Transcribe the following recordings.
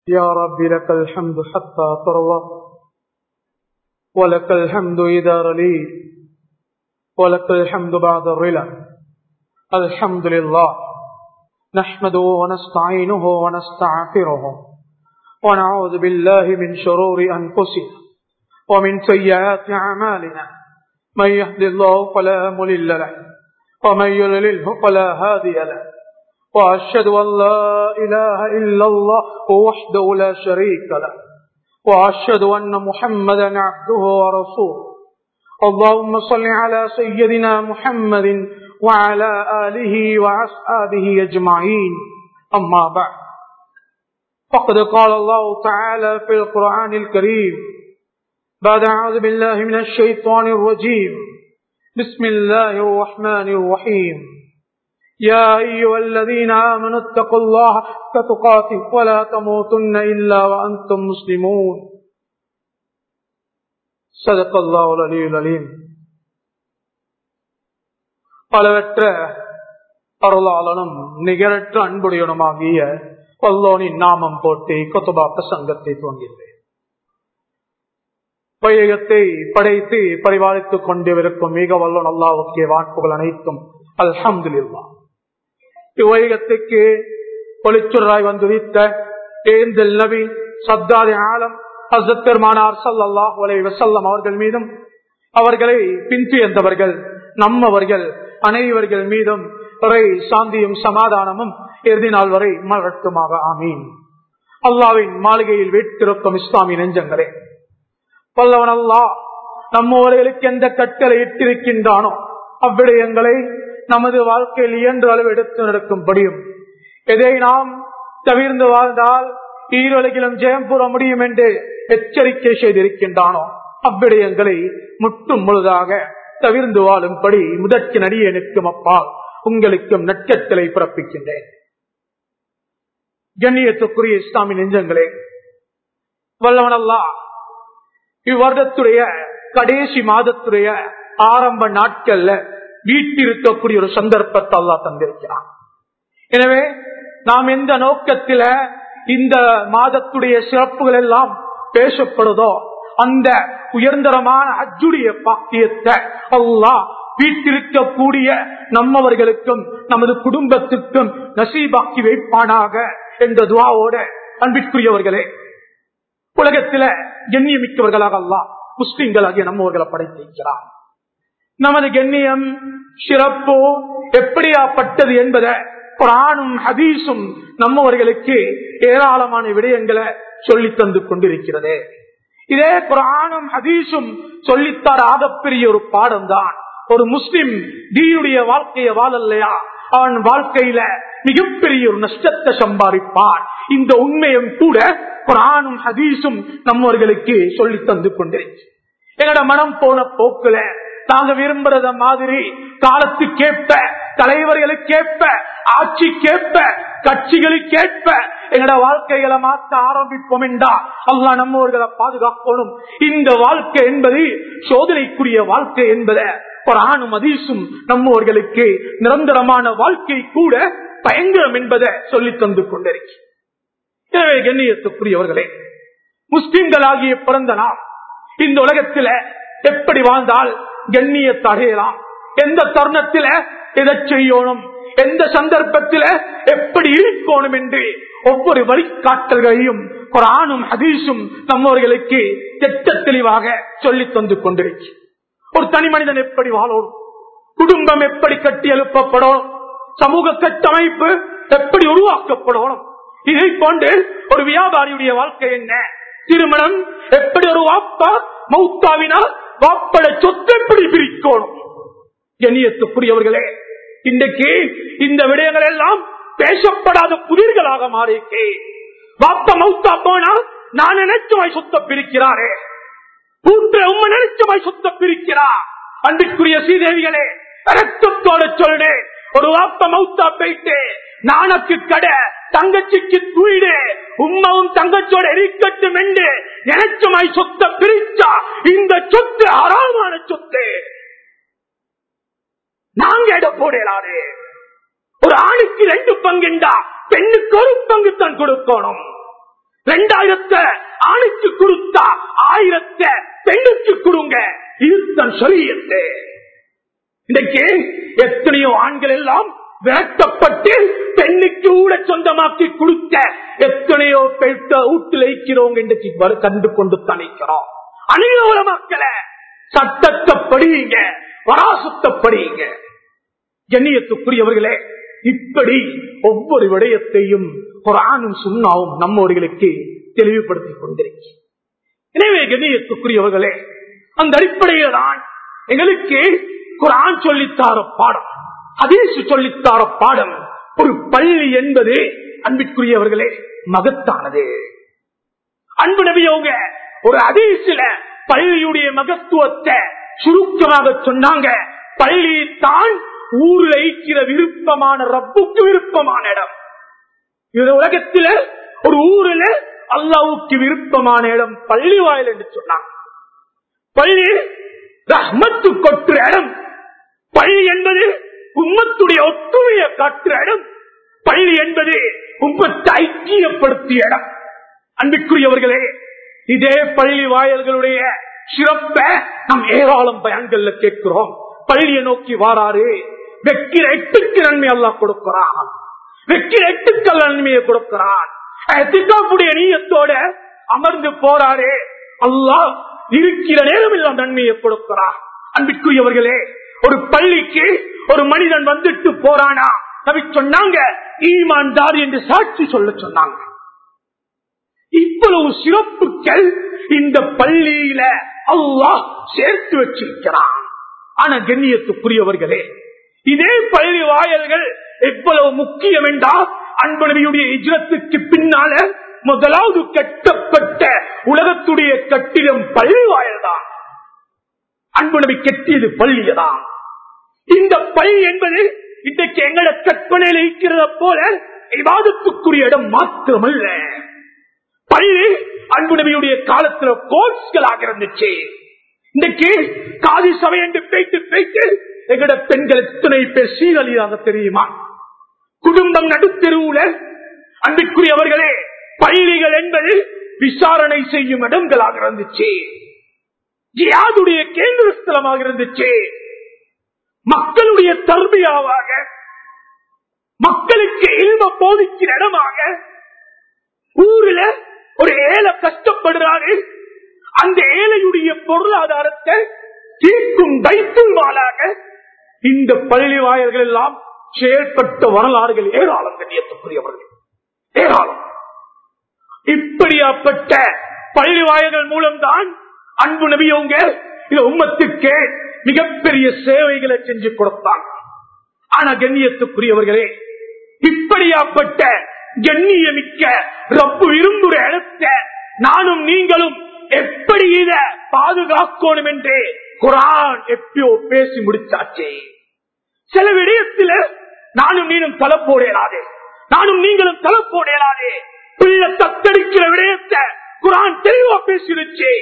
يا رب لك الحمد حتى ترضى ولك الحمد إذا رليت ولك الحمد بعد الرلا الحمد لله نحمده ونستعينه ونستعفره ونعوذ بالله من شرور أنفسنا ومن سيئات أعمالنا من يهد الله فلا ملل له ومن يضلله فلا هادي له وأشهد أن لا إله إلا الله وحده لا شريك له وأشهد أن محمدا عبده ورسوله اللهم صل على سيدنا محمد وعلى آله وأصحابه أجمعين أما بعد فقد قال الله تعالى في القرآن الكريم بعد أعوذ بالله من الشيطان الرجيم بسم الله الرحمن الرحيم يا أيها الذين آمنوا اتقوا الله كتقاته ولا تموتن إلا وأنتم مسلمون صدق الله العلي العليم அளவற்ற அருளாளனும் நிகரற்ற அன்புடையனுமாகிய வல்லோனின் நாமம் போட்டு கொத்துபா பிரசங்கத்தை துவங்கினேன் வையகத்தை படைத்து பரிபாலித்துக் கொண்டிருக்கும் மிக வல்லோன் அல்லாவுக்கே வாட்புகள் அனைத்தும் அல்ஹம்துல்லா இவ்வையகத்துக்கு பொலிச்சுராய் வந்துரித்த ஏந்தல் நபி சப்தாதி ஆலம் ஹசத் பெருமானார் சல்லாஹ் உலை வசல்லம் அவர்கள் மீதும் அவர்களை பின்துயர்ந்தவர்கள் நம்மவர்கள் அனைவர்கள் மீதும் ஒரே சாந்தியும் சமாதானமும் இறுதி நாள் வரை மலட்டுமாக ஆமீன் அல்லாவின் மாளிகையில் வீட்டிருக்கும் இஸ்லாமிய நெஞ்சங்களே பல்லவன் அல்லா நம்மவர்களுக்கு எந்த கட்டளை இட்டிருக்கின்றானோ அவ்விடயங்களை நமது வாழ்க்கையில் இயன்ற அளவு எடுத்து நடக்கும்படியும் எதை நாம் தவிர்ந்து வாழ்ந்தால் ஈரோலகிலும் ஜெயம் கூற முடியும் என்று எச்சரிக்கை செய்திருக்கின்றானோ அவ்விடயங்களை முற்றும் முழுதாக தவிர்ந்து வாழும்படி முதற்கு நடிகனுக்கும் அப்பால் உங்களுக்கும் நட்கத்தலை பிறப்பிக்கின்றேன் கண்ணியத்துக்குரிய இஸ்லாமிய நெஞ்சங்களே வல்லவனல்லா இவ்வருடத்துடைய கடைசி மாதத்துடைய ஆரம்ப நாட்கள்ல வீட்டிருக்கக்கூடிய ஒரு சந்தர்ப்பத்தை அல்லா தந்திருக்கிறான் எனவே நாம் எந்த நோக்கத்தில இந்த மாதத்துடைய சிறப்புகள் எல்லாம் பேசப்படுதோ அந்த உயர்ந்தரமான அஜுடைய பாக்கியத்தை அல்லா வீட்டிருக்கக்கூடிய நம்மவர்களுக்கும் நமது குடும்பத்துக்கும் நசீபாக்கி வைப்பானாக என்ற துவாவோட அன்பிற்குரியவர்களே உலகத்தில கண்ணியமிக்கவர்களாக அல்லா முஸ்லிம்களாகிய நம்மவர்களை படைத்திருக்கிறார் நமது கண்ணியம் சிறப்பு எப்படியாப்பட்டது என்பதை குரானும் ஹதீஸும் நம்மவர்களுக்கு ஏராளமான விடயங்களை சொல்லி தந்து கொண்டிருக்கிறது இதே குரானும் ஹதீஸும் சொல்லித்தர ஆகப்பெரிய ஒரு பாடம் தான் ஒரு முஸ்லிம் தீனுடைய வாழ்க்கையை வாழலையா அவன் வாழ்க்கையில மிகப்பெரிய ஒரு நஷ்டத்தை சம்பாதிப்பான் இந்த உண்மையும் கூட குரானும் ஹதீஸும் நம்மவர்களுக்கு சொல்லி தந்து கொண்டிருக்கு எங்களோட மனம் போன போக்குல நாங்க விரும்புறத மாதிரி காலத்துக்கேற்ப தலைவர்களுக்கேற்ப ஆட்சிக்கேற்ப கட்சிகளுக்கேற்ப எங்களோட வாழ்க்கைகளை மாற்ற ஆரம்பிப்போம் என்றா அல்லா நம்மவர்களை பாதுகாக்கணும் இந்த வாழ்க்கை என்பது சோதனைக்குரிய வாழ்க்கை என்பதை ஆணும் அதீசும் நம்மவர்களுக்கு நிரந்தரமான வாழ்க்கை கூட பயங்கரம் என்பதை சொல்லி தந்து கொண்டிருக்கு எனவே கண்ணியத்துக்குரியவர்களே முஸ்லிம்களாகிய பிறந்த நாம் இந்த உலகத்தில எப்படி வாழ்ந்தால் கண்ணியத்தை அடையலாம் எந்த தருணத்தில எதை செய்யணும் எந்த சந்தர்ப்பத்தில எப்படி இருக்கணும் என்று ஒவ்வொரு வழிகாட்டல்களையும் ஒரு ஆணும் ஹதீஸும் நம்மவர்களுக்கு திட்ட தெளிவாக சொல்லி தந்து கொண்டிருக்கு ஒரு தனி மனிதன் எப்படி வாழணும் குடும்பம் எப்படி கட்டி எழுப்பப்படணும் சமூக கட்டமைப்பு எப்படி உருவாக்கப்படணும் இதை போன்று ஒரு வியாபாரியுடைய வாழ்க்கை என்ன திருமணம் எப்படி ஒரு வாப்பா மௌத்தாவினால் வாப்பட சொத்து எப்படி பிரிக்கணும் கண்ணியத்துக்குரியவர்களே இன்றைக்கு இந்த விடயங்கள் எல்லாம் பேசப்படாத புதிர்களாக மாறிக்கு வாப்ப மௌத்தா போனா நான் நினைச்சவாய் சொத்த பிரிக்கிறாரே பூன்ற உண்மை நினைச்சவாய் சொத்த பிரிக்கிறா அன்பிற்குரிய ஸ்ரீதேவிகளே ரத்தத்தோட சொல்றேன் ஒரு வாப்ப மௌத்தா போயிட்டு நானக்கு கடை தங்கச்சிக்கு தூயிடு உண்மவும் தங்கச்சோட எரிக்கட்டும் என்று நினைச்சமாய் சொத்த பிரிச்சா இந்த சொத்து அறாமான சொத்து நாங்க இட போடலாது ஒரு ஆணுக்கு ரெண்டு பங்குண்டா பெண்ணுக்கு ஒரு பங்கு தான் கொடுக்கணும் ஆயிரத்தை ஆணுக்கு கொடுத்தா ஆயிரத்தை பெண்ணுக்கு கொடுங்க இதுதான் சரியத்து இன்னைக்கு எத்தனையோ ஆண்கள் எல்லாம் விரட்டப்பட்டு பெண்ணுக்கு ஊட சொந்தமாக்கி கொடுத்த எத்தனையோ பெற்ற வீட்டில் வைக்கிறோங்க இன்றைக்கு வரு- கண்டு கொண்டு தணிக்கிறோம் அணியோல மக்களை சட்டத்தை படியுங்க வராசத்தை படியுங்க கண்ணியத்துக்குரியவர்களே இப்படி ஒவ்வொரு விடயத்தையும் குரானும் சுண்ணாவும் நம்மோர்களுக்கு தெளிவுபடுத்திக் கொண்டிருக்க எனவே கண்ணியத்துக்குரியவர்களே அந்த அடிப்படையில் தான் எங்களுக்கு குரான் சொல்லித்தார பாடம் ஹதீஸ் சொல்லித்தார பாடம் ஒரு பள்ளி என்பது அன்பிற்குரியவர்களே மகத்தானது அன்பு நபியவங்க ஒரு அதீசில பள்ளியுடைய மகத்துவத்தை சுருக்கமாக சொன்னாங்க பள்ளி தான் ஊரில் ஐக்கிற விருப்பமான ரப்புக்கு விருப்பமான இடம் இது உலகத்தில ஒரு ஊரில் அல்லாவுக்கு விருப்பமான இடம் பள்ளி வாயில் என்று சொன்னாங்க பள்ளி ரஹ்மத்து கொட்டுற இடம் பள்ளி என்பது உம்மத்துடைய ஒத்துமையை காட்டுற இடம் பள்ளி என்பது உம்மத்தை ஐக்கியப்படுத்திய இடம் அன்பிற்குரியவர்களே இதே பள்ளி வாயல்களுடைய சிறப்ப நாம் ஏராளம் பயன்கள்ல கேட்கிறோம் பள்ளியை நோக்கி வாராரு வெக்கிற எட்டுக்கு நன்மை எல்லாம் கொடுக்கிறான் வெக்கிற எட்டுக்கள் நன்மையை கொடுக்கிறான் திட்டாப்புடைய நீயத்தோட அமர்ந்து போறாரே அல்லாஹ் இருக்கிற நேரம் எல்லாம் நன்மையை கொடுக்கிறான் அன்பிற்குரியவர்களே ஒரு பள்ளிக்கு ஒரு மனிதன் வந்துட்டு போறானா நபி சொன்னாங்க ஈமான்தார் என்று சாட்சி சொல்ல சொன்னாங்க இவ்வளவு சிறப்புகள் இந்த பள்ளியில அல்லாஹ் சேர்த்து வச்சிருக்கிறான் ஆனா கண்ணியத்துக்குரியவர்களே இதே பள்ளி வாயல்கள் எவ்வளவு முக்கியம் என்றால் அன்பனவியுடைய இஜ்ரத்துக்கு பின்னால முதலாவது கட்டப்பட்ட உலகத்துடைய கட்டிடம் பள்ளி வாயல் தான் அன்பனவி கட்டியது பள்ளியதான் இந்த பள்ளி என்பது இன்றைக்கு எங்களோட கற்பனையில் இருக்கிறத போல விவாதத்துக்குரிய இடம் மாத்திரமல்ல பள்ளி அன்பு நபியுடைய காலத்துல கோட்ஸ்களாக இருந்துச்சு இன்றைக்கு காதி சபை என்று பேய்த்து பேய்த்து எங்கட பெண்கள் எத்தனை பேர் சீரழியாக தெரியுமா குடும்பம் நடுத்தெருவுல அன்பிற்குரியவர்களே பள்ளிகள் என்பது விசாரணை செய்யும் இடங்களாக இருந்துச்சு ஜியாதுடைய கேந்திர ஸ்தலமாக இருந்துச்சு மக்களுடைய தர்பியாவாக மக்களுக்கு இல்ம போதிக்கிற இடமாக ஊரில் ஒரு ஏழை கஷ்டப்படுறாரு அந்த ஏழையுடைய பொருளாதாரத்தை தீர்க்கும் வைத்தும் வாழாக இந்த பள்ளி வாயல்கள் எல்லாம் செயல்பட்ட வரலாறுகள் ஏராளம் கண்ணியத்துக்குரியவர்கள் ஏராளம் இப்படியாப்பட்ட பள்ளி வாயல்கள் மூலம்தான் அன்பு நபியவங்க இந்த உம்மத்துக்கு மிகப்பெரிய சேவைகளை செஞ்சு கொடுத்தாங்க ஆனா கண்ணியத்துக்குரியவர்களே இப்படியாப்பட்ட கண்ணியமிக்க ரப்பு விரும்புற இடத்தை நானும் நீங்களும் எப்படி இத பாதுகாக்கணும் என்று குரான் எப்பயோ பேசி முடிச்சாச்சே சில விடயத்தில் நானும் நீனும் தலை போடலாதே நானும் நீங்களும் தலை போடலாதே பிள்ளை தத்தெடுக்கிற விடயத்தை குரான் தெளிவா பேசிருச்சு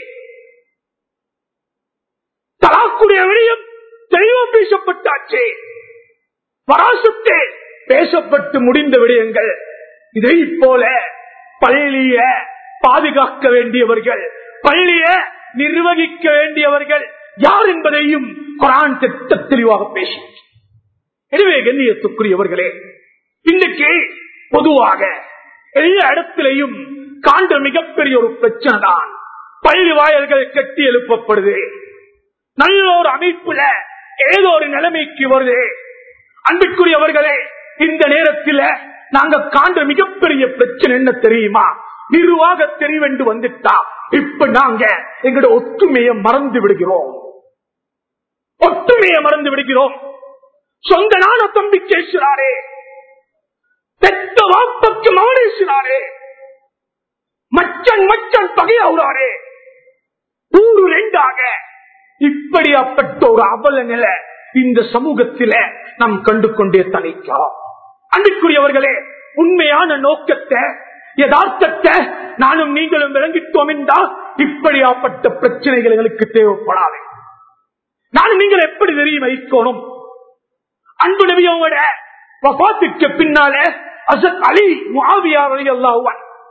தலாக்குடைய விடயம் தெளிவா பேசப்பட்டாச்சே பராசத்து பேசப்பட்டு முடிந்த விடயங்கள் இதை போல பள்ளிய பாதுகாக்க வேண்டியவர்கள் பள்ளிய நிர்வகிக்க வேண்டியவர்கள் யார் என்பதையும் குரான் திட்ட தெளிவாக பேசி எனவே கண்ணியத்துக்குரியவர்களே இன்னைக்கு பொதுவாக எல்லா இடத்திலையும் காண்ற மிகப்பெரிய ஒரு பிரச்சனை தான் பள்ளி வாயல்கள் கட்டி எழுப்பப்படுது நல்ல ஒரு அமைப்புல ஏதோ ஒரு நிலைமைக்கு வருது அன்பிற்குரியவர்களே இந்த நேரத்தில் நாங்க காண்ற மிகப்பெரிய பிரச்சனை என்ன தெரியுமா நிர்வாக தெரிவென்று வந்துட்டா இப்ப நாங்க எங்களோட ஒற்றுமையை மறந்து விடுகிறோம் ஒற்றுமையை மறந்து விடுகிறோம் சொந்த நான தம்பி கேட்கிறாரே பெத்த வாப்பக்கு மகனேசினாரே மச்சன் மச்சன் பகையாவுறாரே ஊரு ரெண்டாக இப்படியாப்பட்ட ஒரு அவல நிலை இந்த சமூகத்தில நாம் கண்டு கொண்டே தனிக்கிறோம் அன்பிற்குரியவர்களே உண்மையான நோக்கத்தை யதார்த்தத்தை நானும் நீங்களும் விளங்கிட்டோம் என்றால் இப்படியாப்பட்ட பிரச்சனைகள் எங்களுக்கு தேவைப்படாது நானும் நீங்கள் எப்படி தெரியும் வைக்கணும் அன்பு நபியோட வபாத்துக்கு பின்னால அசத் அலி முகாவியார் அலி அல்லாஹுவன்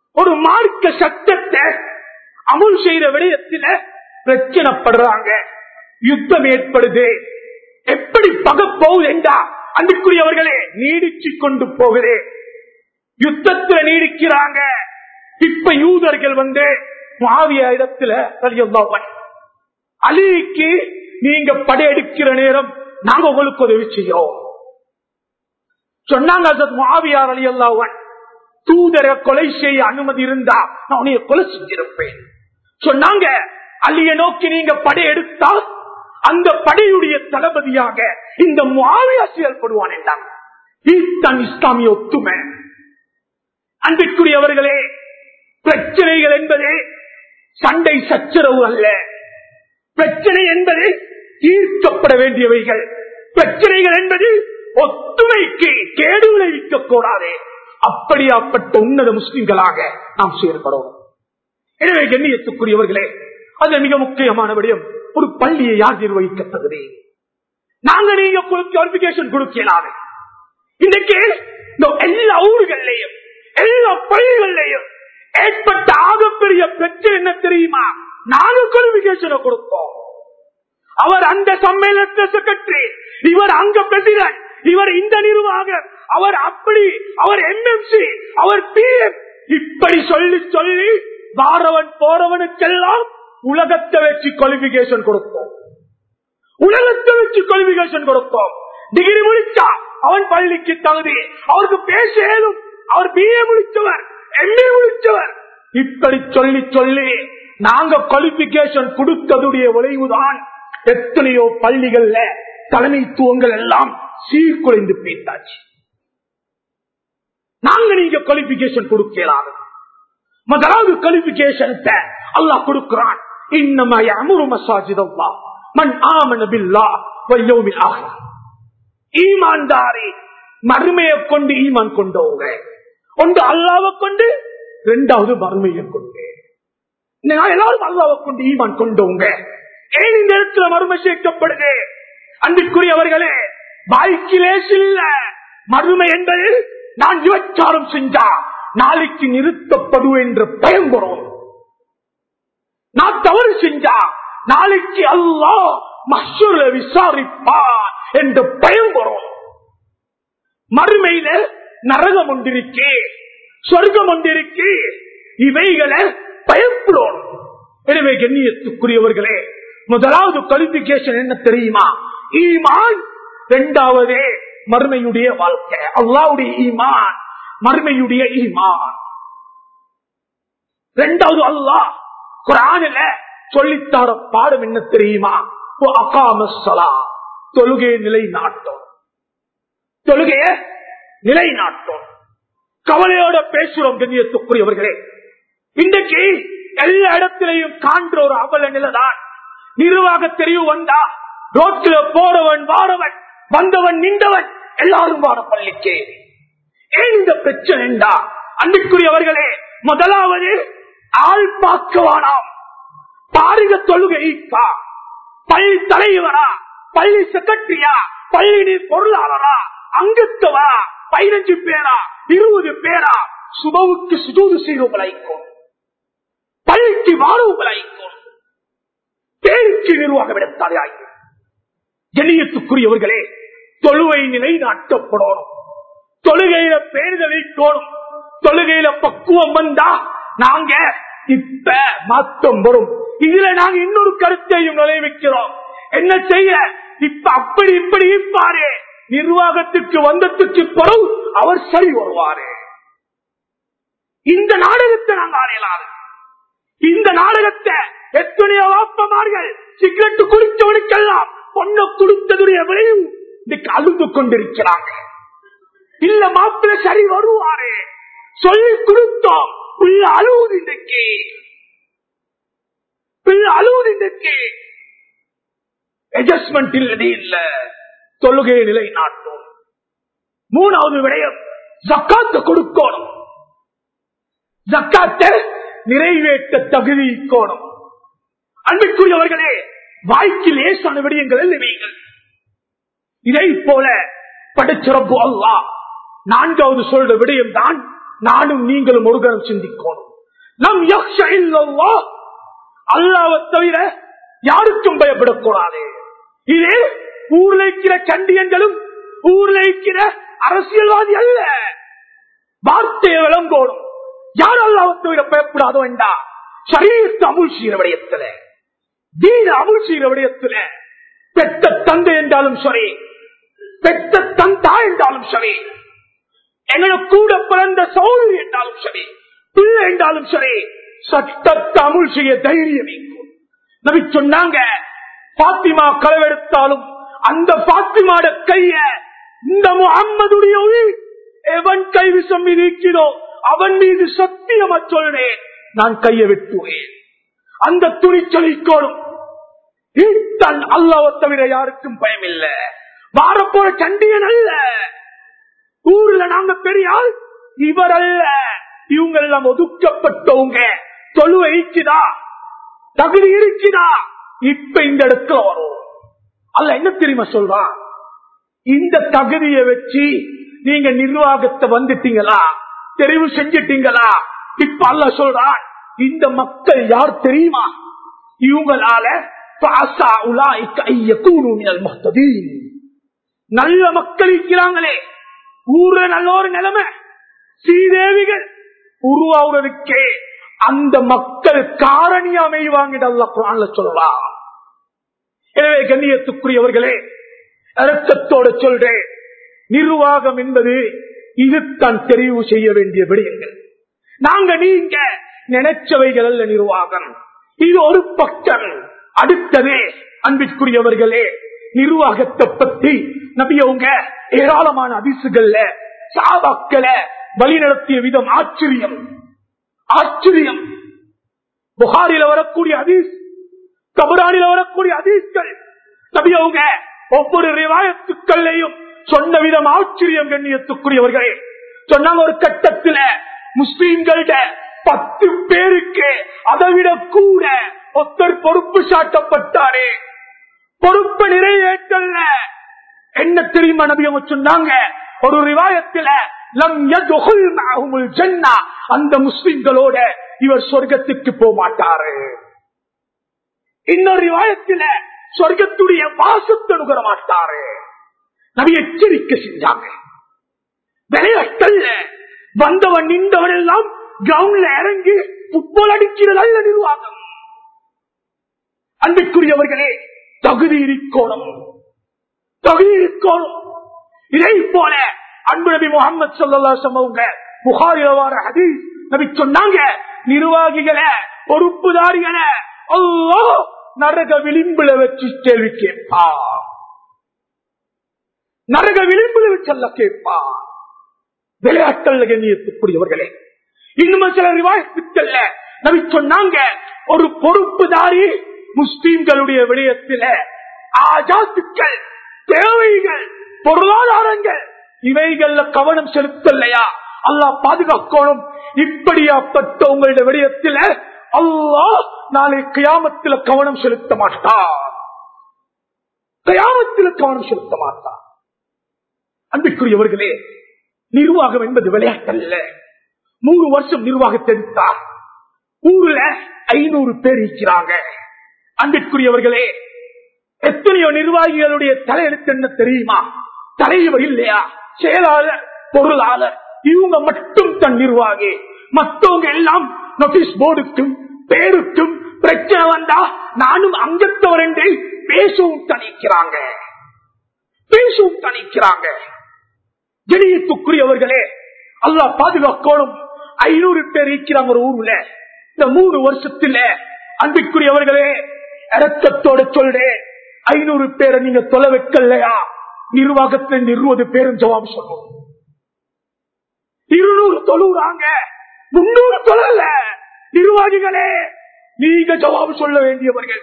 ஒரு மார்க்க சட்டத்தை அமுல் செய்த விடயத்தில பிரச்சனைப்படுறாங்க யுத்தம் ஏற்படுது எப்படி பகப்போகுது என்றா அன்புக்குரியவர்களே நீடிச்சு கொண்டு போகுது யுத்தத்துல நீடிக்கிறாங்க இப்ப யூதர்கள் வந்து மாவிய இடத்துல ரலியல்லாஹு அலிக்கு நீங்க படையெடுக்கிற நேரம் நாங்க உங்களுக்கு உதவி செய்யோம் சொன்னாங்க ஹஜரத் முஆவியார் ரலியல்லாஹு அன்ஹு தூதரை கொலை செய்ய அனுமதி இருந்தா நான் உன்னைய கொலை செஞ்சிருப்பேன் சொன்னாங்க அலிய நோக்கி நீங்க படையெடுத்தால் அந்த படையுடைய தளபதியாக இந்த முஆவியா செயல்படுவான் என்றாங்க இதுதான் இஸ்லாமிய ஒத்துமை அன்பிற்குரியவர்களே பிரச்சனைகள் என்பது சண்டை சச்சரவு அல்ல பிரச்சனை என்பது தீர்க்கப்பட வேண்டியவைகள் பிரச்சனைகள் என்பது ஒத்துமைக்கு கேடு விளைவிக்க கூடாது அப்படியாப்பட்ட உன்னத முஸ்லிம்களாக நாம் செயல்படுவோம் எனவே கண்ணியத்துக்குரியவர்களே அது மிக முக்கியமான விடயம் ஒரு பள்ளியை யார் நிர்வகிக்க தகுதி நாங்க நீங்க குவாலிபிகேஷன் கொடுக்கலாமே இன்றைக்கு இந்த எல்லா ஊர்களையும் எல்லா பள்ளிகள்லையும் ஏற்பட்ட ஆகப்பெரிய பிரச்சனை என்ன தெரியுமா நாங்க குவாலிபிகேஷனை கொடுப்போம் அவர் அந்த சம்மேளனத்தை செக்ரட்டரி இவர் அங்க பிரசிடன்ட் இவர் இந்த நிர்வாகம் அவர் அப்படி அவர் எம்எம்சி அவர் பிஎம் இப்படி சொல்லி சொல்லி வாரவன் போறவனுக்கெல்லாம் உலகத்தை வச்சு குவாலிபிகேஷன் கொடுப்போம் உலகத்தை வச்சு குவாலிபிகேஷன் கொடுப்போம் டிகிரி முடிச்சா அவன் பள்ளிக்கு தகுதி அவருக்கு பேச ஏதும் அவர் பிஏ முடிச்சவர் எம்ஏ முடிச்சவர் இப்படி சொல்லி சொல்லி நாங்க குவாலிபிகேஷன் கொடுத்ததுடைய விளைவுதான் எத்தனையோ பள்ளிகள்ல தலைமைத்துவங்கள் எல்லாம் சீர்குலைந்து போயிட்டாச்சு நாங்க நீங்க குவாலிபிகேஷன் கொடுக்கலாம் முதலாவது குவாலிபிகேஷன் அல்லாஹ் கொடுக்கிறான் இன்னமா அமுரு மசாஜித் அல்லாஹ் மண் ஆமன பில்லா வல்யோமில் ஆக ஈமான்தாரி மறுமையை கொண்டு ஈமான் கொண்டவங்க ஒன்று அல்லாவை கொண்டு இரண்டாவது மறுமையை கொண்டு நான் எல்லாரும் அல்லாவை கொண்டு ஈமான் கொண்டவங்க ஏன் இந்த இடத்துல மறுமை சேர்க்கப்படுது அன்பிற்குரியவர்களே வாய்க்கிலே சில்ல மறுமை என்பது நான் விபச்சாரம் செஞ்சா நாளைக்கு நிறுத்தப்படுவேன் என்ற பயம் வரும் நான் தவறு செஞ்சா நாளைக்கு அல்லா மசூர விசாரிப்பார் என்ற பயம் வரும் மறுமையில நரகம் ஒன்றிருக்கே சொர்க்கம் ஒன்றிருக்கே இவைகளை பயப்படும் எனவே கண்ணியத்துக்குரியவர்களே முதலாவது குவாலிபிகேஷன் என்ன தெரியுமா ஈமான் இரண்டாவது மறுமையுடைய வாழ்க்கை அல்லாவுடைய ஈமான் மறுமையுடைய ஈமான் இரண்டாவது அல்லாஹ் குரானில சொல்லித்தார பாடம் என்ன தெரியுமா அகாமசலா தொழுகை நிலை நாட்டம் தொழுகைய நிலை நாட்டம் கவலையோட பேசுறோம் கண்ணியத்துக்குரியவர்களே இன்றைக்கு எல்லா இடத்திலையும் காண்ற ஒரு அவல நிலைதான் நிர்வாக தெரிவு வந்தா ரோட்டில போறவன் வாரவன் வந்தவன் நின்றவன் எல்லாரும் வார பள்ளிக்கு ஏன் இந்த பிரச்சனை அன்பிற்குரியவர்களே முதலாவது ஆள் பார்க்கவானாம் பாருங்க தொழுகைக்கா பள்ளி தலைவரா பள்ளி செக்ரட்டரியா பள்ளி பொருளாளரா அங்கத்தவா பதினஞ்சு பேரா இருபது பேரா சுபவுக்கு சுதூது செய்வங்களாய்க்கும் பள்ளிக்கு வாரவங்களாய்க்கும் பேருக்கு நிர்வாகம் எடுத்தார்கள் கண்ணியத்துக்குரியவர்களே தொழுவை நிலை நாட்டப்படணும் தொழுகையில பேருதல் வைக்கணும் தொழுகையில பக்குவம் வந்தா நாங்க இப்ப மாற்றம் வரும் இதுல நாங்க இன்னொரு கருத்தையும் நுழைவிக்கிறோம் என்ன செய்ய இப்ப அப்படி இப்படி இருப்பாரு நிர்வாகத்துக்கு வந்ததுக்கு பிறகு அவர் சரி வருவாரு இந்த நாடகத்தை நாங்க ஆடையலாது இந்த நாடகத்தை எத்தனையோ வாப்பமார்கள் சிகரெட் குடித்தவனுக்கெல்லாம் பொண்ணு குடித்ததுடைய விளைவு இன்னைக்கு அழுந்து கொண்டிருக்கிறாங்க இல்ல மாப்பிள்ள சரி வருவாரு சொல்லி கொடுத்தோம் பிள்ளை அழுவுது இன்றைக்கு பிள்ளை அழுவுது இன்றைக்கு அட்ஜஸ்ட்மெண்ட் இல்லடி இல்ல தொழுகை நிலை நாட்டும் மூணாவது விடயம் ஜக்காத்த கொடுக்கணும் ஜக்காத்தை நிறைவேற்ற தகுதி கோணும் அன்பிற்குரியவர்களே வாய்க்கு லேசான விடயங்கள் எழுவீங்கள் இதை போல படைச்சிறப்பு அல்லா நான்காவது சொல்ற விடயம் தான் நானும் நீங்களும் ஒரு கணம் சிந்திக்கணும் நம் யக்ஷ இல்லல்லா அல்லாவை தவிர யாருக்கும் பயப்படக்கூடாது இது ஊர்ல இருக்கிற கண்டியன்களும் ஊர்ல இருக்கிற அரசியல்வாதி அல்ல வார்த்தையை விளம்போடும் யார் அல்லாவை தவிர பயப்படாதோ என்றா சரீரத்தை அமுல் செய்கிற விடயத்துல தீன அமுல் செய்கிற விடயத்துல பெத்த தந்தை என்றாலும் சரி பெத்த தந்தா என்றாலும் சரி எங்களை கூட பிறந்த சோதரி என்றாலும் சரி பிள்ளை என்றாலும் சரி சட்டத்தை அமுல் செய்ய தைரியம் இருக்கும் நபி சொன்னாங்க பாத்திமா களவெடுத்தாலும் அந்த பாத்திமாட கைய இந்த முகம்மதுடைய உயிர் எவன் கை விஷம் இருக்கிறோ அவன் மீது சத்தியமா சொல்றேன் நான் கையை வெட்டுவேன் அந்த துணிச்சலிக்கோடும் தன் அல்லாவை தவிர யாருக்கும் பயம் இல்ல வாரப்போற சண்டியன் அல்ல ஊர்ல நாங்க பெரியால் இவர் அல்ல இவங்க எல்லாம் ஒதுக்கப்பட்டவங்க தொழுவை இருக்குதா தகுதி இருக்குதா இப்ப இந்த இடத்துல வரும் அல்ல என்ன தெரியுமா சொல்றான் இந்த தகுதியை வச்சு நீங்க நிர்வாகத்தை வந்துட்டீங்களா தெரிவு செஞ்சிட்டீங்களா இப்ப அல்ல சொல்றான் இந்த மக்கள் யார் தெரியுமா இவங்களால நல்ல மக்கள் இருக்கிறாங்களே ஊர்ல நல்ல ஒரு நிலைமை ஸ்ரீதேவிகள் உருவாகிறதுக்கே அந்த மக்கள் காரணி அமைவாங்கிடல்ல குரான்ல சொல்லலாம் எனவே கண்ணியத்துக்குரியவர்களே அர்த்தத்தோட சொல்றேன் நிர்வாகம் என்பது இது தான் தெரிவு செய்ய வேண்டிய விடயங்கள் நாங்க நீங்க நினைச்சவைகள் அல்ல நிர்வாகம் இது ஒரு பக்கம் அடுத்தது அன்பிற்குரியவர்களே நிர்வாகத்தை பத்தி நபியவங்க ஏராளமான அதிசுகள்ல சாபாக்களை வழிநடத்திய விதம் ஆச்சரியம் ஆச்சரியம் புகாரில வரக்கூடிய அதீஸ் கபரானில வரக்கூடிய அதீஸ்கள் நபியவங்க ஒவ்வொரு ரிவாயத்துக்கள்லையும் சொன்ன விதம் ஆச்சரியம் கண்ணியத்துக்குரியவர்களே சொன்னாங்க ஒரு கட்டத்துல முஸ்லீம்கள்ட பத்து பேருக்கு அதை விட கூட ஒருத்தர் பொறுப்பு சாட்டப்பட்டாரே பொறுப்பு நிறைவேற்றல்ல என்ன தெரியுமா நபி அவங்க சொன்னாங்க ஒரு ரிவாயத்துல லம் யதுகுல் மஅஹுமுல் ஜன்னா அந்த முஸ்லிம்களோட இவர் சொர்க்கத்துக்கு போக மாட்டாரு இன்னொரு ரிவாயத்துல சொர்க்கத்துடைய வாசத்தை நுகர மாட்டாரு நபி எச்சரிக்கை செஞ்சாங்க விளையாட்டல்ல வந்தவன் நின்றவன் எல்லாம் கிரவுண்ட்ல இறங்கி புட்பால் அடிக்கிறது அல்ல நிர்வாகம் அன்புக்குரியவர்களே தகுதி இருக்கணும் தகுதி இருக்கணும் இதை போல அன்பு நபி முகமது சொல்லா சம்பவங்க புகாரிலவார ஹதீஸ் நபி சொன்னாங்க நிர்வாகிகளை பொறுப்புதாரிகளை அல்லோ நரக விளிம்புல வச்சு கேள்வி கேட்பா நரக விளிம்புல வச்சல்ல கேட்பா விளையாட்டல்ல கண்ணியத்துக்குரியவர்களே இன்னும் சில ரிவாயத்துக்கல்ல நபி சொன்னாங்க ஒரு பொறுப்புதாரி முஸ்லீம்களுடைய விடயத்தில ஆஜாத்துக்கள் தேவைகள் பொருளாதாரங்கள் இவைகள்ல கவனம் செலுத்தலையா அல்லாஹ் பாதுகாக்கணும் இப்படியாப்பட்ட உங்களுடைய விடயத்தில அல்லாஹ் நாளை கியாமத்தில கவனம் செலுத்த மாட்டார் கியாமத்தில கவனம் செலுத்த மாட்டார் அன்பிற்குரியவர்களே நிர்வாகம் என்பது விளையாட்டல்ல மூணு வருஷம் நிர்வாகத்தை எடுத்தார் ஊர்ல ஐநூறு பேர் இருக்கிறாங்க அன்பிற்குரியவர்களே எத்தனையோ நிர்வாகிகளுடைய தலையெழுத்து என்ன தெரியுமா தலைவர் இல்லையா செயலாளர் பொருளாளர் இவங்க மட்டும் தன் நிர்வாகி மற்றவங்க எல்லாம் நோட்டீஸ் போர்டுக்கும் பேருக்கும் பிரச்சனை வந்தா நானும் அங்கத்தவர் என்று பேசவும் தணிக்கிறாங்க பேசவும் தணிக்கிறாங்க ஜெனியத்துக்குரியவர்களே அல்லா பாதுகாக்கணும் ஐநூறு பேர் இருக்கிறாங்க ஒரு ஊர்ல இந்த மூணு வருஷத்துல அன்பிற்குரியவர்களே இறக்கத்தோட சொல்றேன் ஐநூறு பேரை நீங்க தொலை வைக்கலையா நிர்வாகத்தில் இருபது பேரும் ஜவாபு சொல்லுவோம் இருநூறு தொழுறாங்க முன்னூறு தொழல நிர்வாகிகளே நீங்க ஜவாபு சொல்ல வேண்டியவர்கள்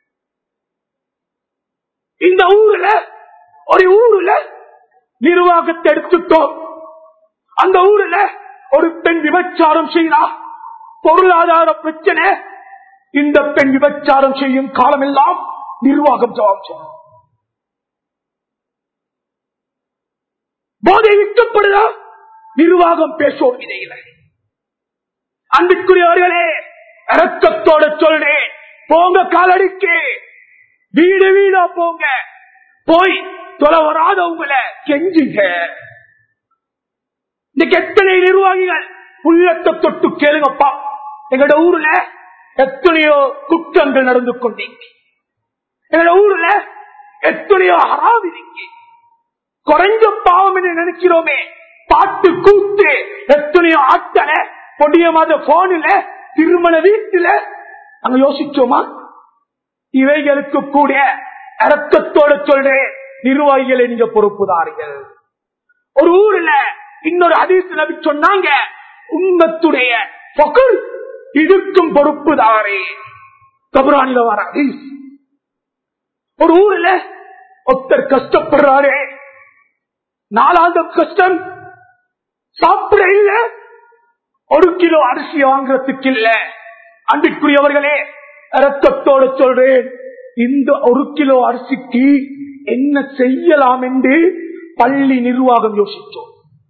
இந்த ஊர்ல ஒரு ஊர்ல நிர்வாகத்தை எடுத்துட்டோம் அந்த ஊர்ல ஒரு பெண் விபச்சாரம் செய்யறா பொருளாதார பிரச்சனை இந்த பெண் விபச்சாரம் செய்யும் காலமெல்லாம் நிர்வாகம் ஜவாப் செய்யும் போதை விற்கப்படுதா நிர்வாகம் பேசுவோம் இடையில அன்புக்குரியவர்களே இறக்கத்தோட சொல்றேன் போங்க காலடிக்கு வீடு வீடா போங்க போய் தொலை வராதவங்களை கெஞ்சுங்க இன்னைக்கு எத்தனை நிர்வாகிகள் உள்ளத்தை தொட்டு கேளுங்கப்பா எங்களோட ஊர்ல எத்தனையோ குற்றங்கள் நடந்து கொண்டீங்க எங்களோட ஊர்ல எத்தனையோ ஹராவிதிக்கு குறைஞ்ச பாவம் என்று நினைக்கிறோமே பாட்டு கூத்து எத்தனையோ ஆட்டல பொடிய மாத போன்ல திருமண வீட்டுல நாங்க யோசிச்சோமா இவைகளுக்கு கூட அரக்கத்தோட சொல்றேன் நிர்வாகிகளை நீங்க பொறுப்புதார்கள் ஒரு ஊர்ல இன்னொரு அதிர்ச்சி நபி சொன்னாங்க உம்மத்துடைய பகுல் இதுக்கும் பொறுப்புதாரே கபரானில வர ஹதீஸ். ஒரு ஊர்ல ஒருத்தர் கஷ்டப்படுறாரே நாலாவது கஷ்டம் சாப்பிட இல்ல ஒரு கிலோ அரிசி வாங்குறதுக்கு இல்ல அன்பிற்குரியவர்களே ரத்தத்தோடு சொல்றேன் இந்த ஒரு கிலோ அரிசிக்கு என்ன செய்யலாம் என்று பள்ளி நிர்வாகம் யோசிச்சோம்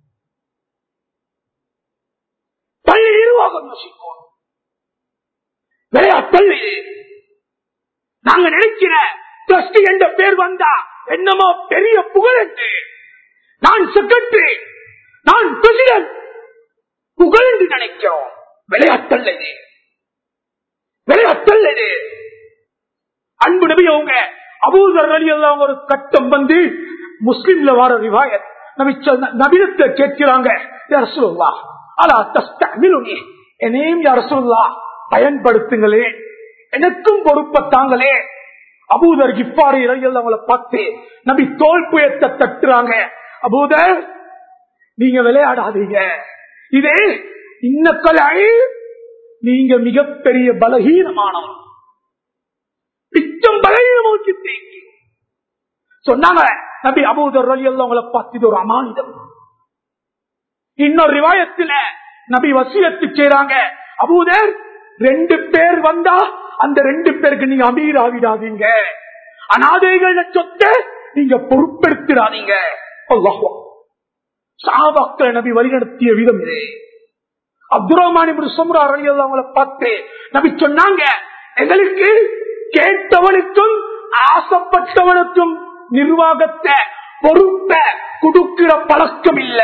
பள்ளி நிர்வாகம் யோசிக்கும் விளையாட்டல் இது நாங்க நினைக்கிற ட்ரஸ்டி என்ற பேர் வந்தா என்னமோ பெரிய புகழ் என்று நான் செக்ரட்டரி நான் பிரசிடன்ட் புகழ் என்று நினைக்கிறோம் விளையாட்டல் இது விளையாட்டல் இது அன்பு நபி அவங்க அபூதர் அலி அல்லாஹ் ஒரு கட்டம் வந்து முஸ்லிம்ல வர ரிவாயத் நபி சொன்ன- நபிடத்தை கேட்கிறாங்க "யா ரசூலுல்லாஹ், அலா தஸ்தஅமிலுனி?" என்னையும் யா ரசூலுல்லாஹ் பயன்படுத்துங்களே எனக்கும் பொறுப்பத்தாங்களே அபூதர் கிப்பாரி இறையில் அவங்கள பார்த்து நபி தோல் புயத்தை தட்டுறாங்க அபூதர் நீங்க விளையாடாதீங்க இதே இன்ன கலை நீங்க மிகப்பெரிய பலகீனமானவன் பிச்சம் பலகீனமாக்கி சொன்னாங்க நபி அபூதர் ரலியல்லாஹு அவங்கள பார்த்து இது ஒரு அமானிதம் இன்னொரு ரிவாயத்துல நபி வசியத்து செய்றாங்க அபூதர் ரெண்டு பேர் வந்தா அந்த ரெண்டு பேருக்கு நீங்க அமீர் ஆகிடாதீங்க அநாதைகள் சொத்தை நீங்க பொறுப்பெடுத்துடாதீங்க அல்லாஹ் சாபாக்களை நபி வழிநடத்திய விதம் இது அப்துல் ரஹ்மான் இப்னு சும்ரா ரலியல்லாஹு அவங்கள பார்த்து நபி சொன்னாங்க எங்களுக்கு கேட்டவனுக்கும் ஆசைப்பட்டவனுக்கும் நிர்வாகத்தை பொறுப்ப குடுக்கிற பழக்கம் இல்ல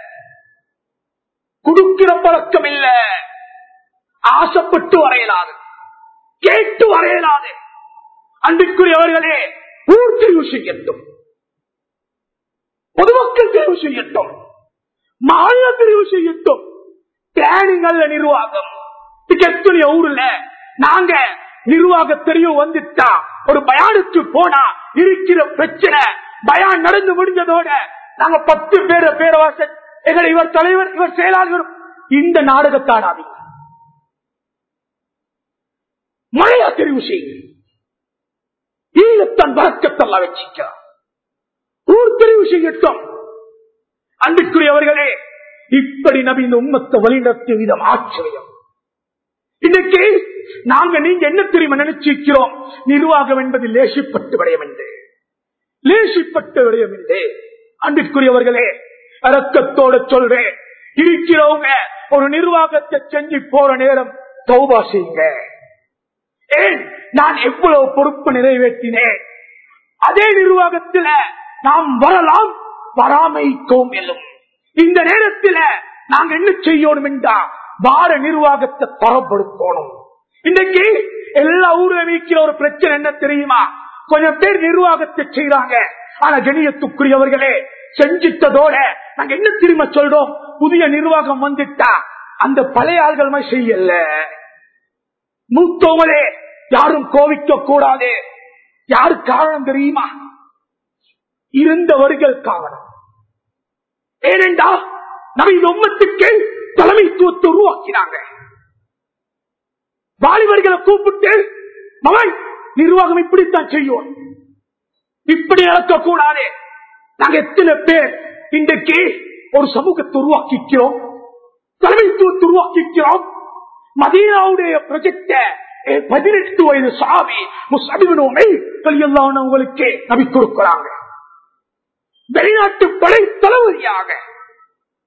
குடுக்கிற பழக்கம் இல்ல ஆசைப்பட்டு வரையலாது கேட்டு வரையலாது அன்பிற்குரியவர்களே ஊர் தெரிவு செய்யட்டும் பொதுமக்கள் தெரிவு செய்யட்டும் மாநில தெரிவு செய்யட்டும் பிளானிங் அல்ல நிர்வாகம் எத்தனைய ஊர்ல நாங்க நிர்வாக தெரிவு வந்துட்டா ஒரு பயானுக்கு போனா இருக்கிற பிரச்சனை பயான் நடந்து முடிஞ்சதோட நாங்க பத்து பேர பேரவாசன் எங்களை இவர் தலைவர் இவர் செயலாளர் இந்த நாடகத்தாடாதீங்க மழையா தெரிவு செய்யுங்க ஈழத்தான் வழக்கத்தெல்லாம் வச்சிக்கிறார் ஊர் தெரிவு செய்யட்டும் அன்பிற்குரியவர்களே இப்படி நபி இந்த உம்மத்தை வழிநடத்திய விதம் ஆச்சரியம் இன்னைக்கு நாங்க நீங்க என்ன தெரியுமா நினைச்சிருக்கிறோம் நிர்வாகம் என்பது லேசிப்பட்டு விடயம் என்று லேசிப்பட்டு விடயம் என்று அன்பிற்குரியவர்களே அரக்கத்தோட சொல்றேன் இருக்கிறவங்க ஒரு நிர்வாகத்தை செஞ்சு போற நேரம் தௌபா செய்யுங்க ஏன் நான் எவ்வளவு பொறுப்பு நிறைவேற்றினேன் அதே நிர்வாகத்தில் நாம் வரலாம் வராமைத்தோம் எல்லும் இந்த நேரத்தில் நாங்க என்ன செய்யணும் என்றா வார நிர்வாகத்தை தரப்படுத்தணும் இன்னைக்கு எல்லா ஊரில் இருக்கிற ஒரு பிரச்சனை என்ன தெரியுமா கொஞ்சம் பேர் நிர்வாகத்தை செய்யறாங்க ஆனா கணியத்துக்குரியவர்களே செஞ்சிட்டதோட நாங்க என்ன திரும்ப சொல்றோம் புதிய நிர்வாகம் வந்துட்டா அந்த பழைய ஆள்கள் மாதிரி செய்யல மூத்தவங்களே யாரும் கோவிக்க கூடாது யாரு காரணம் தெரியுமா இருந்தவர்கள் காரணம் ஏனென்றா நம்ம இந்த உம்மத்துக்கு தலைமைத்துவத்தை உருவாக்கினாங்க வாலிபர்களை கூப்பிட்டு மகன் நிர்வாகம் இப்படித்தான் செய்யும் இப்படி நடக்கக்கூடாது நாங்க எத்தனை பேர் இன்றைக்கு ஒரு சமூகத்தை உருவாக்கிக்கிறோம் தலைமைத்துவத்தை உருவாக்கிக்கிறோம் மதீனாவுடைய ப்ரொஜெக்ட பதினெட்டு வயது சாமி முஸ்லிமனோமை உங்களுக்கு நபி கொடுக்கிறாங்க வெளிநாட்டு படை தளபதியாக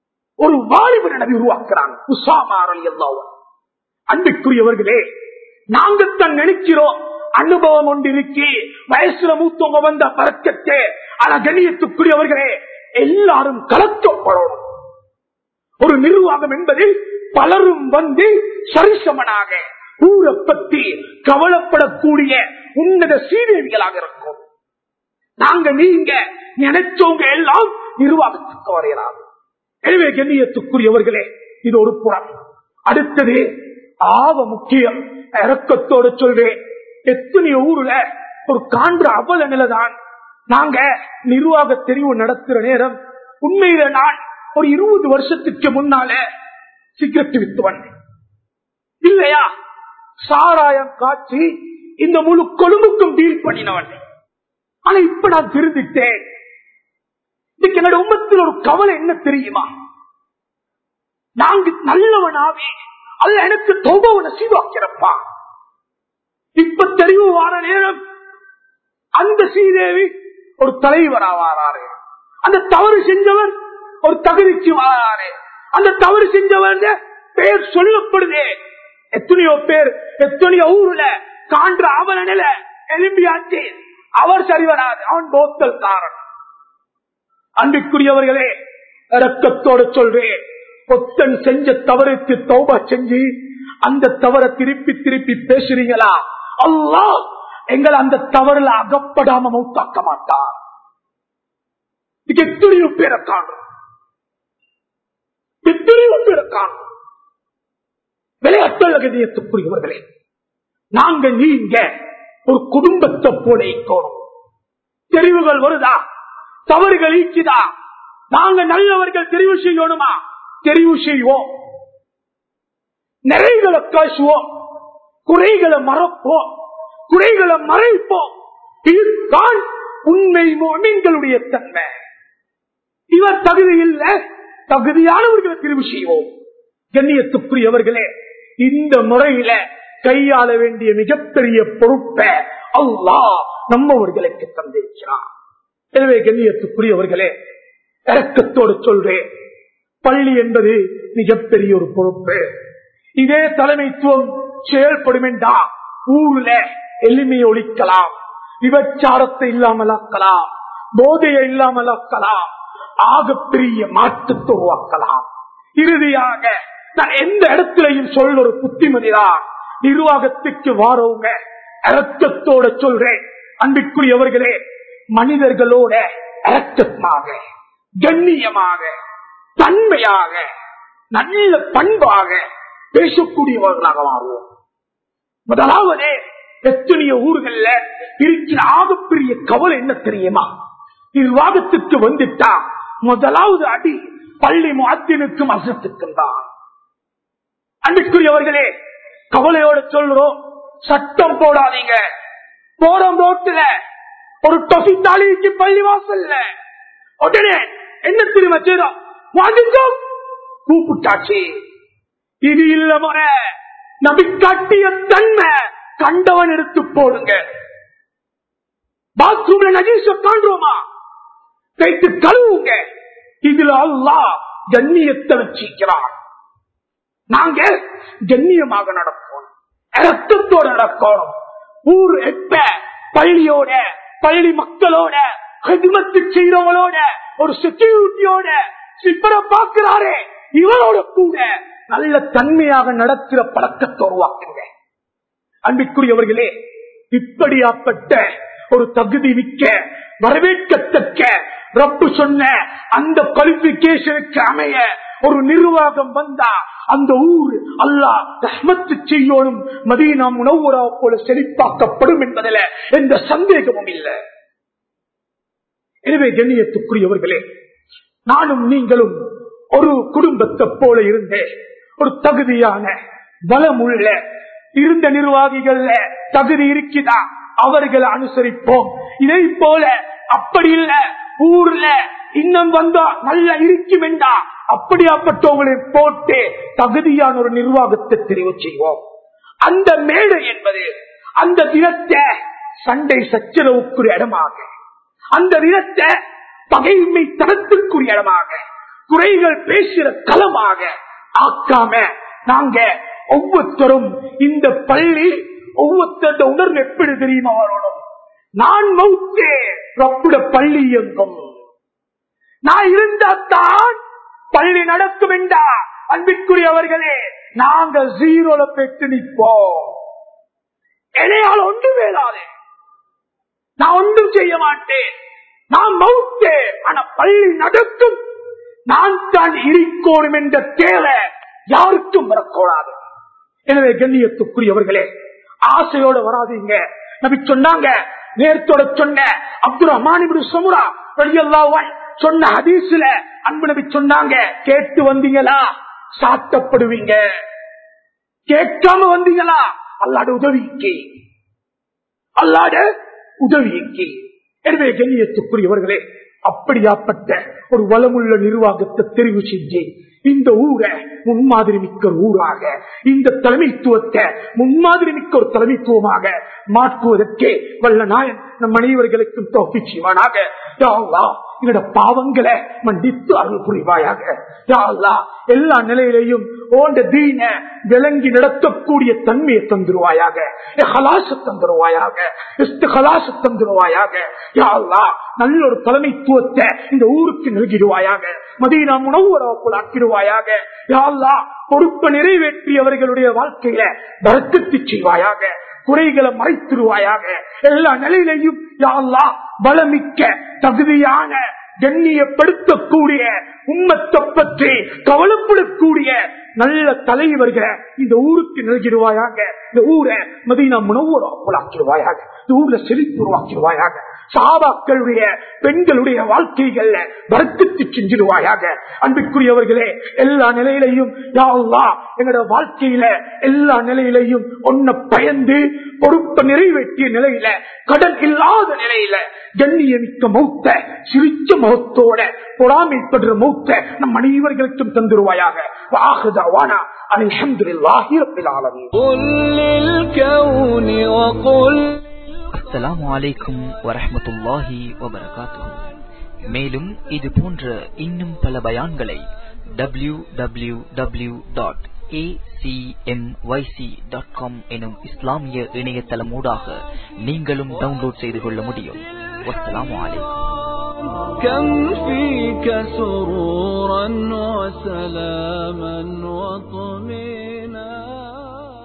ஒரு வாலிபர் நபி உருவாக்குறாங்க உசாமாரல் எல்லாம் அன்புக்குரியவர்களே நாங்கத்தான் நினைக்கிறோம் அனுபவம் ஒன்று இருக்கி வயசுல மூத்தவங்க வந்த பறக்கத்தே ஆனா கண்ணியத்துக்குரியவர்களே எல்லாரும் கலக்கப்படணும் ஒரு நிர்வாகம் என்பதில் பலரும் வந்து சரிசமனாக ஊரை பற்றி கவலைப்படக்கூடிய உன்னத சீதேவிகளாக இருக்கும் நாங்க நீங்க நினைச்சவங்க எல்லாம் நிர்வாகத்துக்கு வரையலாம் எனவே கண்ணியத்துக்குரியவர்களே இது ஒரு புறம் அடுத்தது ஆவ முக்கியம் இறக்கத்தோடு சொல்றேன் எத்தனை ஊர்ல ஒரு காண்ற அவல நிலைதான் நாங்க நிர்வாக தெரிவு நடத்துற நேரம் உண்மையில நான் ஒரு இருபது வருஷத்துக்கு முன்னால சிகரெட் வித்துவன் இல்லையா சாராயம் காட்சி இந்த முழு கொழும்புக்கும் டீல் பண்ணினவன் ஆனா இப்ப நான் திருந்திட்டேன் இன்னைக்கு என்னோட உம்மத்தில் ஒரு கவலை என்ன தெரியுமா நாங்க நல்லவனாவே அல்ல எனக்கு தோபவனை சீவாக்கிறப்பா இப்ப தெரிவு வார நேரம் அந்த ஸ்ரீதேவி ஒரு தலைவர் ஆவாராரு அந்த தவறு செஞ்சவர் ஒரு தகுதிக்கு வாராரு அந்த தவறு செஞ்சவர் பேர் சொல்லப்படுதே எத்தனையோ பேர் எத்தனையோ ஊர்ல காண்ற அவனில எலும்பியாச்சு அவர் சரி வராது அவன் போத்தல் காரன் அன்பிற்குரியவர்களே இறக்கத்தோடு சொல்றேன் பொத்தன் செஞ்ச தவறுக்கு தௌபா செஞ்சு அந்த தவறை திருப்பி திருப்பி பேசுறீங்களா அல்லா எங்களை அந்த தவறுல அகப்படாம மௌத்தாக்க மாட்டார் இது எத்தனையோ பேரை காணும் எத்தனையோ பேரை காணும் விளையாட்டு கதியத்துக்குரியவர்களே நாங்க நீங்க ஒரு குடும்பத்தை போல இருக்கணும் தெரிவுகள் வருதா தவறுகள் ஈக்குதா நாங்க நல்லவர்கள் தெரிவு செய்யணுமா தெரிவு செய்வோம் நிறைகளை பேசுவோம் குறைகளை மறப்போம் குறைகளை மறைப்போம் இதுதான் உண்மை மோமின்களுடைய தன்மை இவர் தகுதி இல்ல தகுதியானவர்களை தெரிவு செய்வோம் கண்ணியத்துக்குரியவர்களே இந்த முறையில கையாள வேண்டிய மிகப்பெரிய பொறுப்பை அல்லா நம்மவர்களுக்கு தந்திருக்கிறார் எனவே கண்ணியத்துக்குரியவர்களே இறக்கத்தோடு சொல்றேன் பள்ளி என்பது மிகப்பெரிய ஒரு பொறுப்பு இதே தலைமைத்துவம் செயல்படும் என்றா ஊர்ல எளிமையை ஒழிக்கலாம் விபச்சாரத்தை இல்லாமலாக்கலாம் போதையை இல்லாமலாக்கலாம் ஆகப்பெரிய மாற்றத்தை உருவாக்கலாம் இறுதியாக நான் எந்த இடத்திலையும் சொல்ல ஒரு புத்திமதிதான் நிர்வாகத்துக்கு வாரவங்க இறக்கத்தோட சொல்றேன் அன்பிற்குரியவர்களே மனிதர்களோட இறக்கமாக கண்ணியமாக தன்மையாக நல்ல பண்பாக பேசக்கூடியவர்களாக மாறுவோம் முதலாவது எத்தனைய ஊர்கள்ல இருக்கிற ஆகப்பெரிய கவலை என்ன தெரியுமா நிர்வாகத்துக்கு வந்துட்டா முதலாவது அடி பள்ளி மாத்தினுக்கும் அசத்துக்கும் தான் அன்பிற்குரியவர்களே கவலையோட சொல்றோம் சட்டம் போடாதீங்க போறோம் ரோட்டுல ஒரு தொகை தாலிக்கு பள்ளி வாசல்ல உடனே என்ன திரும்ப செய்யறோம் வாங்குங்கோ கூப்பிட்டாச்சு இது இல்ல முறை நபி காட்டிய தன்மை கண்டவன் எடுத்து போடுங்க பாத்ரூம்ல நஜீச காண்றோமா கைத்து கழுவுங்க இதுல அல்லா கண்ணியத்தை வச்சிக்கிறான் நாங்க கண்ணியமாக நடப்போம் ரத்தத்தோட நடக்கணும் ஊர் எப்ப பள்ளியோட பள்ளி மக்களோட ஹெதுமத்து செய்யறவங்களோட ஒரு செக்யூரிட்டியோட சிப்பரை பார்க்கிறாரே இவரோட கூட நல்ல தன்மையாக நடக்கிற பழக்கத்தை உருவாக்குங்க அன்பிற்குரியவர்களே இப்படியாப்பட்ட ஒரு தகுதி மிக்க வரவேற்கத்தக்க ரப்பு சொன்ன அந்த குவாலிபிகேஷனுக்கு அமைய ஒரு நிர்வாகம் வந்தா அந்த ஊர் அல்லா ரஹ்மத்து செய்யணும் மதீனா உணவுரா போல செழிப்பாக்கப்படும் என்பதில் எந்த சந்தேகமும் இல்லை எனவே கண்ணியத்துக்குரியவர்களே நானும் நீங்களும் ஒரு குடும்பத்தை போல இருந்தே ஒரு தகுதியான பலமுள்ள இருந்த நிர்வாகிகள்ல தகுதி இருக்குதா அவர்களை அனுசரிப்போம் இதை போல அப்படி இல்ல ஊர்ல இன்னும் வந்தா நல்லா இருக்கும் என்றா அப்படியாப்பட்டவங்களை போட்டு தகுதியான ஒரு நிர்வாகத்தை தெரிவு செய்வோம் அந்த மேடை என்பது அந்த தினத்தை சண்டை சச்சரவுக்குரிய இடமாக அந்த தினத்தை பகைமை தனத்திற்குரிய இடமாக குறைகள் பேசுற களமாக ஆக்காம நாங்க ஒவ்வொருத்தரும் இந்த பள்ளி ஒவ்வொருத்தருட உணர்வு எப்படி தெரியுமா வரணும் நான் மௌத்தே ரப்புட பள்ளி இயங்கும் நான் இருந்தாத்தான் பள்ளி நடக்கும் என்றா அன்பிற்குரியவர்களே நாங்க ஜீரோல பெற்று நிற்போம் என்னையால் ஒன்று வேளாதே நான் ஒன்றும் செய்ய மாட்டேன் நான் மவுத்தே ஆனா பள்ளி நடக்கும் நான் தான் இருக்கோணும் என்ற தேவை யாருக்கும் வரக்கூடாது எனவே கண்ணியத்துக்குரியவர்களே ஆசையோட வராதீங்க நபி சொன்னாங்க நேரத்தோட சொன்ன அப்துல் ரஹ்மான் சமுரா சொன்ன ஹதீஸ்ல அன்பு நபி சொன்னாங்க கேட்டு வந்தீங்களா சாத்தப்படுவீங்க கேட்காம வந்தீங்களா அல்லாட உதவிக்கு அல்லாட உதவிக்கு எனவே கண்ணியத்துக்குரியவர்களே அப்படியாப்பட்ட ஒரு வளமுள்ள நிர்வாகத்தை தெரிவு செஞ்சு இந்த ஊரை முன்மாதிரி மிக்க ஒரு ஊராக இந்த தலைமைத்துவத்தை முன்மாதிரி மிக்க ஒரு தலைமைத்துவமாக மாற்றுவதற்கே வல்ல நாயன் நம் அனைவர்களுக்கும் தோப்பி செய்வானாக எங்களோட பாவங்களை மன்னித்து அருள் புரிவாயாக எல்லா நிலையிலையும் ஓண்ட தீன விளங்கி நடத்தக்கூடிய தன்மையை தந்துருவாயாக ஹலாச தந்துருவாயாக ஹலாச தந்துருவாயாக யாழ்லா நல்ல ஒரு தலைமைத்துவத்தை இந்த ஊருக்கு நல்கிடுவாயாக மதீனா உணவுறவுக்குள் ஆக்கிடுவாயாக யாழ்லா பொறுப்பை நிறைவேற்றியவர்களுடைய வாழ்க்கையில வரக்கத்து செய்வாயாக குறைகளை மறைத்திருவாயாக எல்லா நிலையிலையும் யாழ்லா பலமிக்க தகுதியான கண்ணியப்படுத்தக்கூடிய உம்மத்தை பற்றி கவலைப்படக்கூடிய நல்ல தலைவர்களை இந்த ஊருக்கு நல்கிடுவாயாக இந்த ஊரை மதீனா முனவராக்கிடுவாயாக இந்த ஊர்ல செழிப்பு உருவாக்கிடுவாயாக சாபாக்களுடைய பெண்களுடைய வாழ்க்கைகள்ல வர்க்கத்து செஞ்சிடுவாயாக அன்பிற்குரியவர்களே எல்லா நிலையிலையும் யாழ்லா எங்களோட வாழ்க்கையில எல்லா நிலையிலையும் ஒன்ன பயந்து பொறுப்பை நிறைவேற்றிய நிலையில கடன் இல்லாத நிலையில கண்ணியமிக்க மௌத்த சிரிச்ச முகத்தோட பொறாமைப்படுற மௌத்த நம் அனைவர்களுக்கும் தந்துருவாயாக வாகுதாவானா அல்ஹம்துலில்லாஹி ரப்பில் ஆலமீன் قل للكون وقل அஸ்ஸலாமு அலைக்கும் வரஹ்மத்துல்லாஹி வபரகாத்துஹு மேலும் இது போன்ற இன்னும் பல பயான்களை டபிள்யூ டபிள்யூ டபிள்யூ டாட் எனும் இஸ்லாமிய இணையதளமூடாக நீங்களும் டவுன்லோட் செய்து கொள்ள முடியும் வஸ்ஸலாமு அலைக்கும் كم فيك سرورا وسلاما وطمئنا